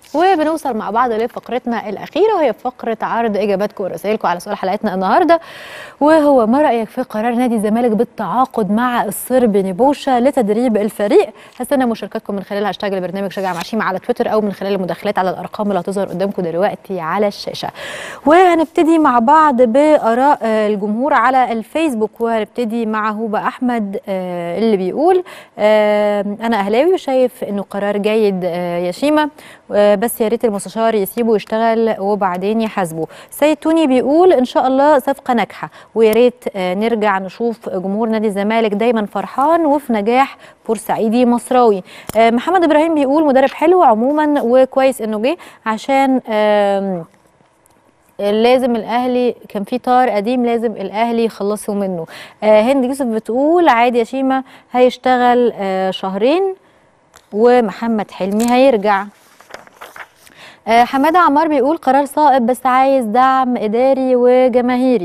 وبنوصل مع بعض لفقرتنا الأخيرة وهي فقرة عرض إجاباتكم ورسائلكم على سؤال حلقتنا النهاردة وهو ما رأيك في قرار نادي الزمالك بالتعاقد مع الصرب نبوشة لتدريب الفريق هستنى مشاركاتكم من خلال هاشتاج البرنامج شجع معشيمة على تويتر أو من خلال المداخلات على الأرقام اللي هتظهر قدامكم دلوقتي على الشاشة وهنبتدي مع بعض بآراء آه، الجمهور على الفيسبوك وهنبتدي مع هوبة أحمد آه، اللي بيقول آه، أنا أهلاوي وشايف إنه قرار جيد آه، يا شيماء آه، بس يا ريت المستشار يسيبه يشتغل وبعدين يحاسبه سيد توني بيقول ان شاء الله صفقه ناجحه ويا ريت آه، نرجع نشوف جمهور نادي الزمالك دايما فرحان وفي نجاح بورسعيدي مصراوي آه، محمد ابراهيم بيقول مدرب حلو عموما وكويس انه جه عشان آم، لازم الاهلي كان في طار قديم لازم الاهلي يخلصوا منه آه هند يوسف بتقول عادي يا شيماء هيشتغل آه شهرين ومحمد حلمي هيرجع آه، حماده عمار بيقول قرار صائب بس عايز دعم اداري وجماهيري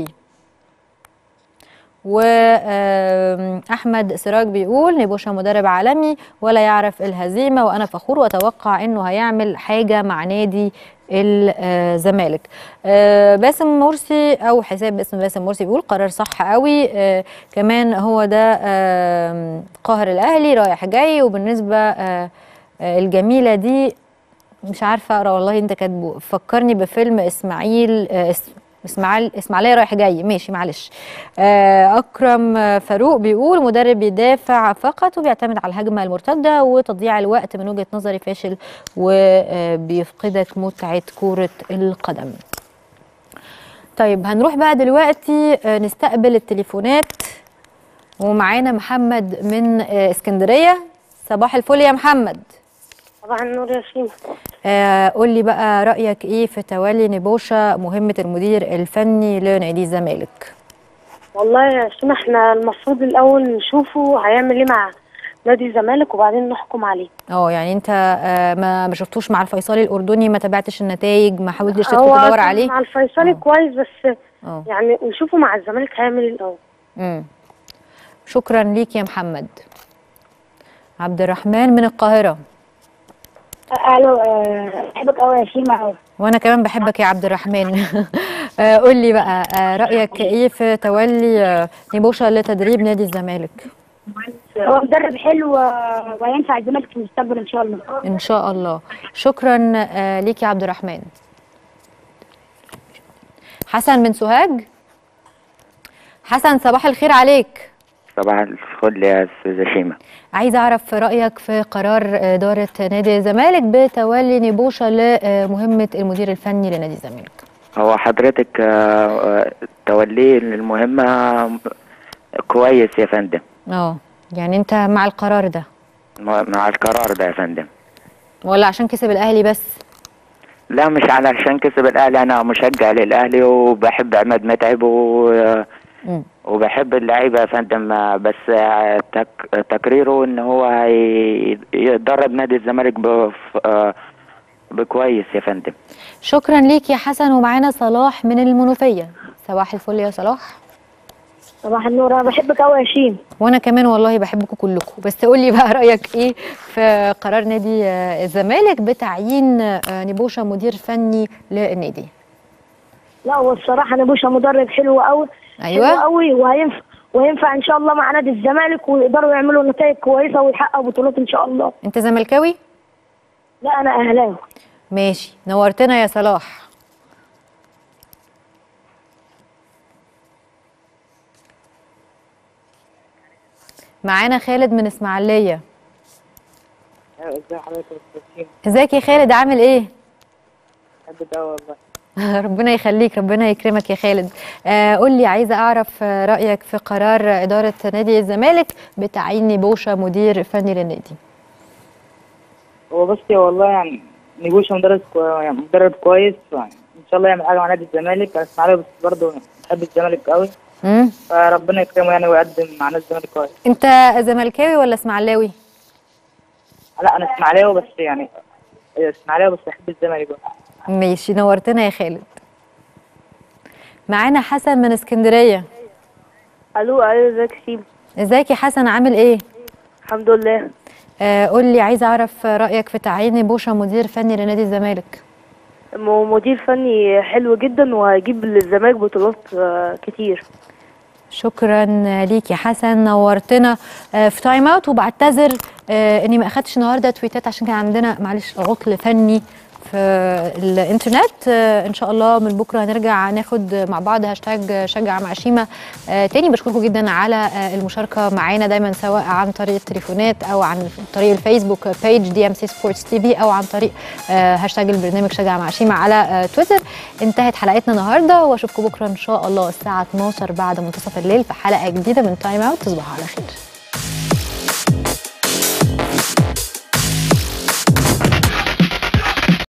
واحمد سراج بيقول نبوشة مدرب عالمي ولا يعرف الهزيمه وانا فخور واتوقع انه هيعمل حاجه مع نادي الزمالك آه، باسم مرسي او حساب باسم باسم مرسي بيقول قرار صح قوي آه، كمان هو ده آه، قاهر الاهلي رايح جاي وبالنسبه آه، آه، الجميله دي مش عارفه اقرا والله انت كاتبه فكرني بفيلم اسماعيل آه، اس- اسماعيل اسماعيليه رايح جاي ماشي معلش آه، اكرم آه، فاروق بيقول مدرب بيدافع فقط وبيعتمد على الهجمه المرتده وتضييع الوقت من وجهه نظري فاشل وبيفقدك متعه كره القدم طيب هنروح بقى دلوقتي آه، نستقبل التليفونات ومعانا محمد من آه، اسكندريه صباح الفل يا محمد صباح النور يا شيماء آه، قول لي بقى رأيك ايه في تولي نبوشة مهمة المدير الفني لنادي الزمالك والله يا شيماء احنا المفروض الاول نشوفه هيعمل ايه مع نادي الزمالك وبعدين نحكم عليه اه يعني انت آه، ما ما شفتوش مع الفيصلي الاردني ما تابعتش النتائج ما حاولتش تدخل هو تدور كان عليه مع الفيصلي آه. كويس بس اه يعني نشوفه مع الزمالك هيعمل ايه الاول امم شكرا ليك يا محمد عبد الرحمن من القاهرة الو آه، بحبك قوي يا شيماء قوي وانا كمان بحبك يا عبد الرحمن آه، قول لي بقى آه، رأيك ايه في تولي آه، نبوشة لتدريب نادي الزمالك هو مدرب حلو آه، وهينفع الزمالك في المستقبل ان شاء الله ان شاء الله شكرا آه، ليك يا عبد الرحمن حسن من سوهاج حسن صباح الخير عليك صباح الفل يا استاذه شيماء عايزه اعرف رايك في قرار اداره نادي الزمالك بتولي نبوشه لمهمه المدير الفني لنادي الزمالك هو حضرتك آه، آه، توليه المهمه كويس يا فندم اه يعني انت مع القرار ده م- مع القرار ده يا فندم ولا عشان كسب الاهلي بس لا مش علشان كسب الاهلي انا مشجع للاهلي وبحب عماد متعب و... مم. وبحب اللعيبه يا فندم آه، بس آه، تك... تقريره ان هو هي- يدرب نادي الزمالك بف... آه، بكويس يا فندم شكرا ليك يا حسن ومعانا صلاح من المنوفيه صباح الفل يا صلاح صباح النور انا بحبك قوي يا شيم وانا كمان والله بحبكم كلكم بس قول لي بقى رايك ايه في قرار نادي آه، الزمالك بتعيين آه، نبوشه مدير فني للنادي لا هو الصراحه نبوشه مدرب حلو قوي أيوة. حلو قوي وهينفع وينفع ان شاء الله مع نادي الزمالك ويقدروا يعملوا نتائج كويسه ويحققوا بطولات ان شاء الله انت زملكاوي لا انا اهلاوي ماشي نورتنا يا صلاح معانا خالد من اسماعيليه ازي حضرتك يا استاذ شيماء ازيك يا خالد عامل ايه بحبك قوي والله ربنا يخليك ربنا يكرمك يا خالد آه قول لي عايزه اعرف آه، رايك في قرار اداره نادي الزمالك بتعيين نبوشه مدير فني للنادي هو بس والله يعني نجوشه مدرب كو... يعني مدرب كويس يعني ان شاء الله يعمل حاجه مع نادي الزمالك انا اسماعيلي بس برضه بحب الزمالك قوي مم. فربنا يكرمه يعني ويقدم مع نادي الزمالك كويس انت زملكاوي ولا اسماعيلاوي لا انا اسماعيلاوي بس يعني اسماعيلاوي بس بحب الزمالك بقى ماشي نورتنا يا خالد معانا حسن من اسكندريه الو ايوه ازيك يا شيماء ازيك يا حسن عامل ايه الحمد لله آه، قول لي عايزه اعرف رايك في تعيين بوشا مدير فني لنادي الزمالك م- مدير فني حلو جدا وهيجيب للزمالك بطولات آه، كتير شكرا ليك يا حسن نورتنا آه، في تايم اوت وبعتذر آه، اني ما اخدتش النهارده تويتات عشان كان عندنا معلش عطل فني في الانترنت آه، ان شاء الله من بكره هنرجع ناخد مع بعض هاشتاج شجع مع شيما آه، تاني بشكركم جدا على آه، المشاركه معانا دايما سواء عن طريق التليفونات او عن طريق الفيسبوك بيج دي ام سي سبورتس تي في او عن طريق آه، هاشتاج البرنامج شجع مع شيما على آه، تويتر انتهت حلقتنا النهارده واشوفكم بكره ان شاء الله الساعه 12 بعد منتصف الليل في حلقه جديده من تايم اوت تصبحوا على خير